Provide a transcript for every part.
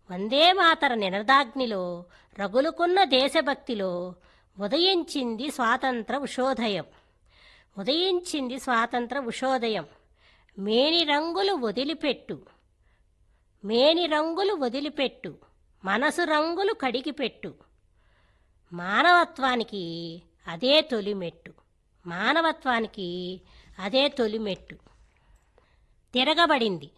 వందే మాతర నినదాగ్నిలో రగులుకున్న దేశభక్తిలో ఉదయించింది స్వాతంత్ర ఉషోదయం ఉదయించింది స్వాతంత్ర ఉషోదయం మేని రంగులు వదిలిపెట్టు మేని రంగులు వదిలిపెట్టు మనసు రంగులు కడిగిపెట్టు మానవత్వానికి అదే తొలిమెట్టు మానవత్వానికి అదే తొలిమెట్టు తిరగబడింది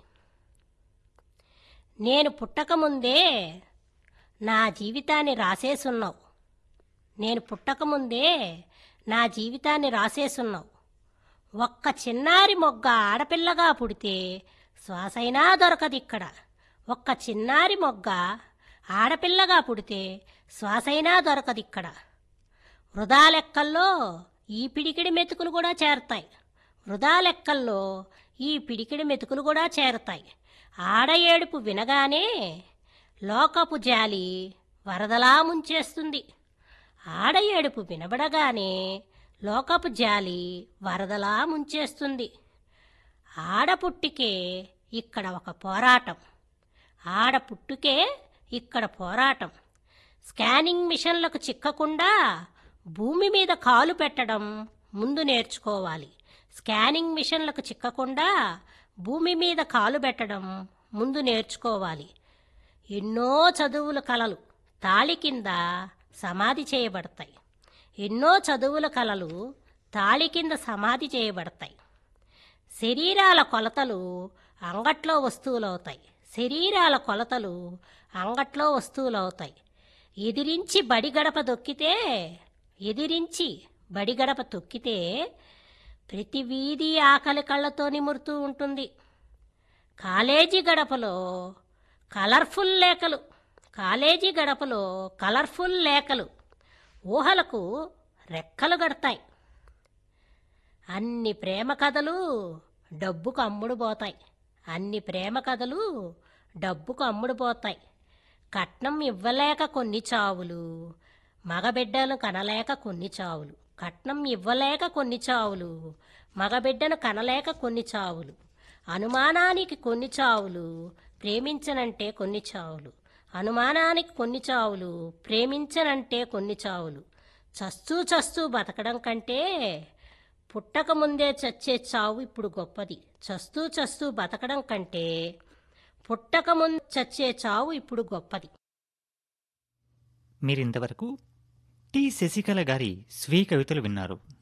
నేను పుట్టకముందే నా జీవితాన్ని రాసేసున్నావు నేను పుట్టకముందే నా జీవితాన్ని రాసేసున్నావు ఒక్క చిన్నారి మొగ్గ ఆడపిల్లగా పుడితే శ్వాసైనా దొరకదు ఇక్కడ ఒక్క చిన్నారి మొగ్గ ఆడపిల్లగా పుడితే శ్వాసైనా దొరకదు ఇక్కడ వృధా లెక్కల్లో ఈ పిడికిడి మెతుకులు కూడా చేరతాయి వృధా లెక్కల్లో ఈ పిడికిడి మెతుకులు కూడా చేరతాయి ఆడ ఏడుపు వినగానే లోకపు జాలి వరదలా ముంచేస్తుంది ఆడ ఏడుపు వినబడగానే లోకపు జాలి వరదలా ముంచేస్తుంది ఆడపుట్టికే ఇక్కడ ఒక పోరాటం ఆడపుట్టుకే ఇక్కడ పోరాటం స్కానింగ్ మిషన్లకు చిక్కకుండా భూమి మీద కాలు పెట్టడం ముందు నేర్చుకోవాలి స్కానింగ్ మిషన్లకు చిక్కకుండా భూమి మీద కాలు పెట్టడం ముందు నేర్చుకోవాలి ఎన్నో చదువుల కలలు తాళి కింద సమాధి చేయబడతాయి ఎన్నో చదువుల కలలు తాళి కింద సమాధి చేయబడతాయి శరీరాల కొలతలు అంగట్లో వస్తువులవుతాయి శరీరాల కొలతలు అంగట్లో వస్తువులవుతాయి ఎదిరించి బడి గడప దొక్కితే ఎదిరించి బడి గడప తొక్కితే ప్రతి వీధి ఆకలి కళ్ళతో నిమురుతూ ఉంటుంది కాలేజీ గడపలో కలర్ఫుల్ లేఖలు కాలేజీ గడపలో కలర్ఫుల్ లేఖలు ఊహలకు రెక్కలు గడతాయి అన్ని ప్రేమ కథలు డబ్బుకు అమ్ముడు పోతాయి అన్ని ప్రేమ కథలు డబ్బుకు అమ్ముడు పోతాయి కట్నం ఇవ్వలేక కొన్ని చావులు మగబిడ్డను కనలేక కొన్ని చావులు కట్నం ఇవ్వలేక కొన్ని చావులు మగబిడ్డను కనలేక కొన్ని చావులు అనుమానానికి కొన్ని చావులు ప్రేమించనంటే కొన్ని చావులు అనుమానానికి కొన్ని చావులు ప్రేమించనంటే కొన్ని చావులు చస్తూ చస్తూ బతకడం కంటే పుట్టక ముందే చచ్చే చావు ఇప్పుడు గొప్పది చస్తూ చస్తూ బతకడం కంటే పుట్టక ముందు చచ్చే చావు ఇప్పుడు గొప్పది మీరింతవరకు టి శశికళ గారి స్వీయ కవితలు విన్నారు